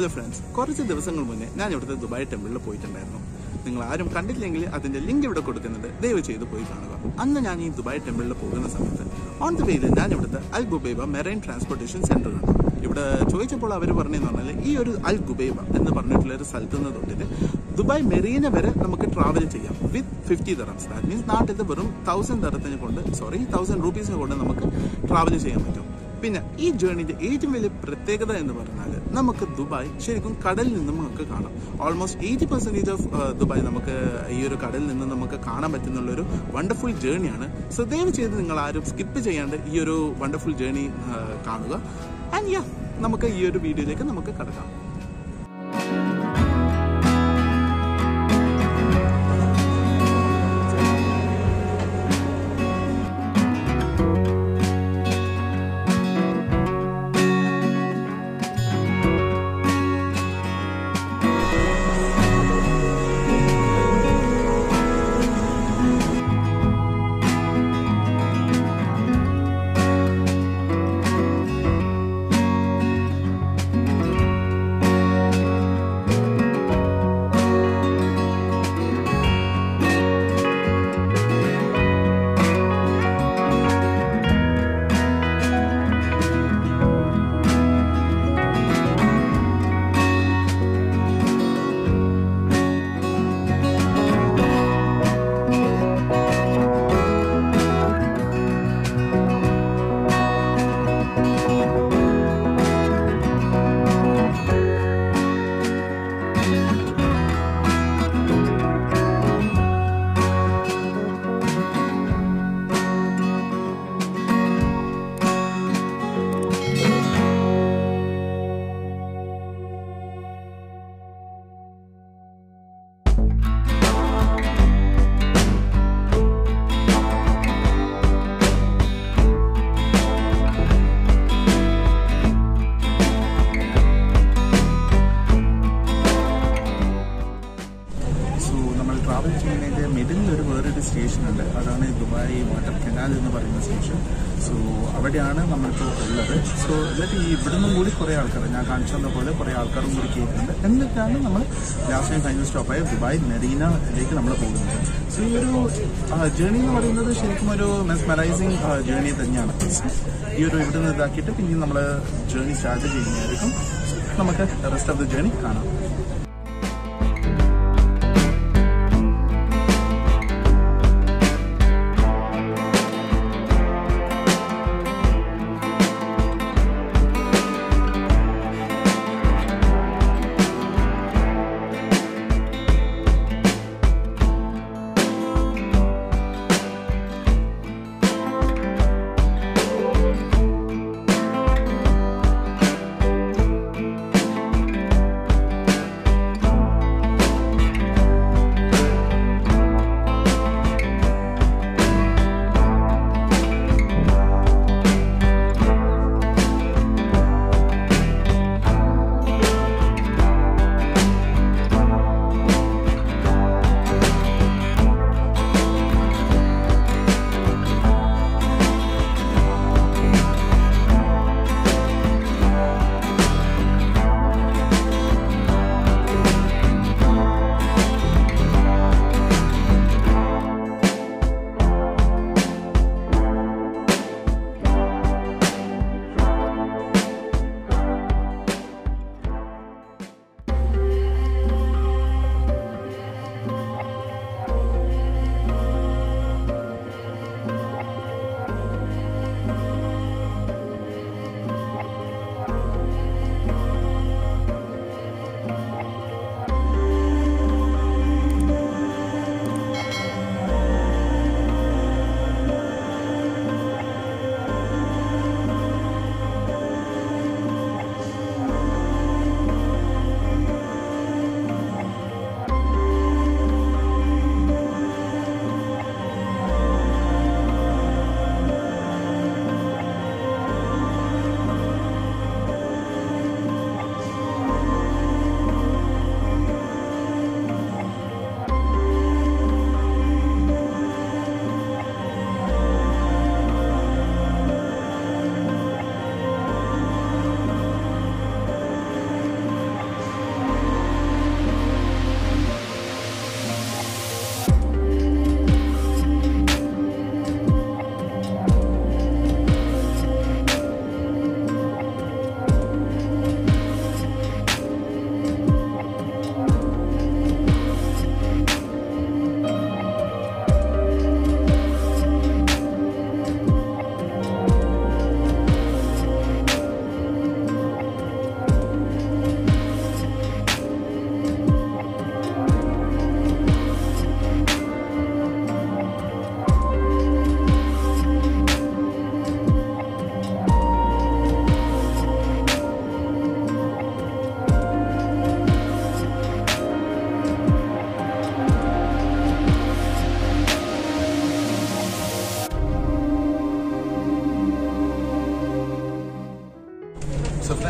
hello friends കുറച്ച് ദിവസങ്ങൾ മുന്നേ ഞാൻ ഇവിടുത്തെ ദുബായ് ടെമ്പിളിൽ പോയിട്ടുണ്ടായിരുന്നു നിങ്ങൾ ആരും കണ്ടില്ലെങ്കിൽ അതിന്റെ ലിങ്ക് ഇവിടെ കൊടുക്കുന്നുണ്ട് ദയവ് ചെയ്ത് പോയി കാണുക അന്ന് ഞാൻ ഈ ദുബായ് ടെമ്പിളിൽ പോകുന്ന സമയത്ത് ഓൺ ദ വേയിൽ ഞാൻ ഇവിടുത്തെ Al Ghubaiba marine transportation centre കണ്ടു ഇവിടെ ചോദിച്ചപ്പോൾ അവർ പറഞ്ഞെന്ന് പറഞ്ഞാൽ ഈ ഒരു അൽ ഗുബൈബ എന്ന് പറഞ്ഞിട്ടുള്ള ഒരു സ്ഥലത്ത് നിന്ന് തൊട്ടിട്ട് ദുബായ് മെറീന വരെ നമുക്ക് ട്രാവൽ ചെയ്യാം with fifty dirhams that means നാട്ടിൽ വെറും തൗസൻഡ് ദറത്തിന് കൊണ്ട് സോറി തൗസൻഡ് റുപ്പീസിനെ കൊണ്ട് നമുക്ക് ട്രാവൽ ചെയ്യാൻ പറ്റും പിന്നെ ഈ ജേണിന്റെ ഏറ്റവും വലിയ പ്രത്യേകത എന്ന് പറഞ്ഞാൽ നമുക്ക് ദുബായ് ശരിക്കും കടലിൽ നിന്നും നമുക്ക് കാണാം almost eighty percentage of Dubai നമുക്ക് ഈ ഒരു കടലിൽ നിന്ന് നമുക്ക് കാണാൻ പറ്റുന്നുള്ള ഒരു വണ്ടർഫുൾ ജേണിയാണ് സോ ദയവ് ചെയ്ത് നിങ്ങൾ ആരും സ്കിപ്പ് ചെയ്യാണ്ട് ഈ ഒരു വണ്ടർഫുൾ ജേണി കാണുക ആൻഡ് യാ നമുക്ക് ഈ ഒരു വീഡിയോയിലേക്ക് നമുക്ക് കടക്കാം സോ നമ്മൾ ട്രാവൽ ചെയ്യുന്നതിൻ്റെ മിഡിലിൽ ഒരു വേറൊരു സ്റ്റേഷൻ ഉണ്ട് അതാണ് ദുബായ് വാട്ടർ കനാൽ എന്ന് പറയുന്ന സ്റ്റേഷൻ സോ അവിടെയാണ് നമ്മളിപ്പോൾ ഉള്ളത് സോ എന്നിട്ട് ഈ ഇവിടുന്നും കൂടി കുറേ ആൾക്കാർ ഞാൻ കാണിച്ചു തന്ന പോലെ കുറേ ആൾക്കാരും കൂടി കയറ്റുന്നുണ്ട് എന്നിട്ടാണ് നമ്മൾ ലാസ്റ്റ് ടൈം ഫൈനൽ സ്റ്റോപ്പായ ദുബായ് മെറീനയിലേക്ക് നമ്മൾ പോകുന്നത് സോ ഈ ഒരു ജേണി എന്ന് പറയുന്നത് ശരിക്കും ഒരു മെസ്മറൈസിങ് ജേണി തന്നെയാണ് ഈ ഒരു ഇവിടുന്ന് ഇതാക്കിയിട്ട് പിന്നെ നമ്മൾ ജേണി സ്റ്റാർട്ട് ചെയ്യുന്നതായിരിക്കും നമുക്ക് റെസ്റ്റ് ഓഫ് ദ ജേണി കാണാം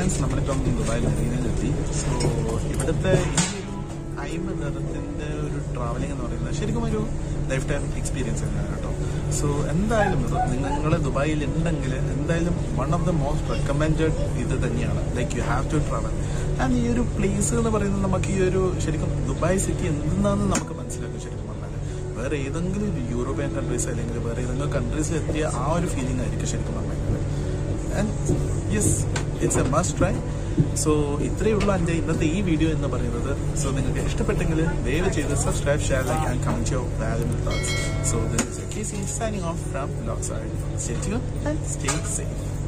ഫ്രണ്ട്സ് നമ്മളിപ്പം ദുബായിൽ മെറീനയിലെത്തി സോ ഇവിടുത്തെ ഈ ഒരു അയിമ നിറത്തിന്റെ ഒരു ട്രാവലിംഗ് എന്ന് പറയുന്നത് ശരിക്കും ഒരു ലൈഫ് ടൈം എക്സ്പീരിയൻസ് തന്നെയാണ് കേട്ടോ സോ എന്തായാലും നിങ്ങൾ ദുബായിൽ ഉണ്ടെങ്കിൽ എന്തായാലും one of the most recommended ഇത് തന്നെയാണ് like you have to travel and ഈ ഒരു പ്ലേസ് എന്ന് പറയുന്നത് നമുക്ക് ഈ ഒരു ശരിക്കും ദുബായ് സിറ്റി എന്താണെന്ന് നമുക്ക് മനസ്സിലാക്കും ശരിക്കും പറഞ്ഞാൽ വേറെ ഏതെങ്കിലും ഒരു യൂറോപ്യൻ കൺട്രീസ് അല്ലെങ്കിൽ വേറെ ഏതെങ്കിലും കൺട്രീസിൽ എത്തിയ ആ ഒരു ഫീലിംഗ് ആയിരിക്കും ശരിക്കും പറഞ്ഞാൽ and yes it's a must try so ഇത്രയേ ഉള്ളൂ എൻ്റെ ഇന്നത്തെ ഈ വീഡിയോ എന്ന് പറയുന്നത് സോ നിങ്ങൾക്ക് ഇഷ്ടപ്പെട്ടെങ്കിൽ ദയവ് ചെയ്ത് subscribe share like and comment your valuable thoughts so this is K C signing off from Lox stay tuned and stay safe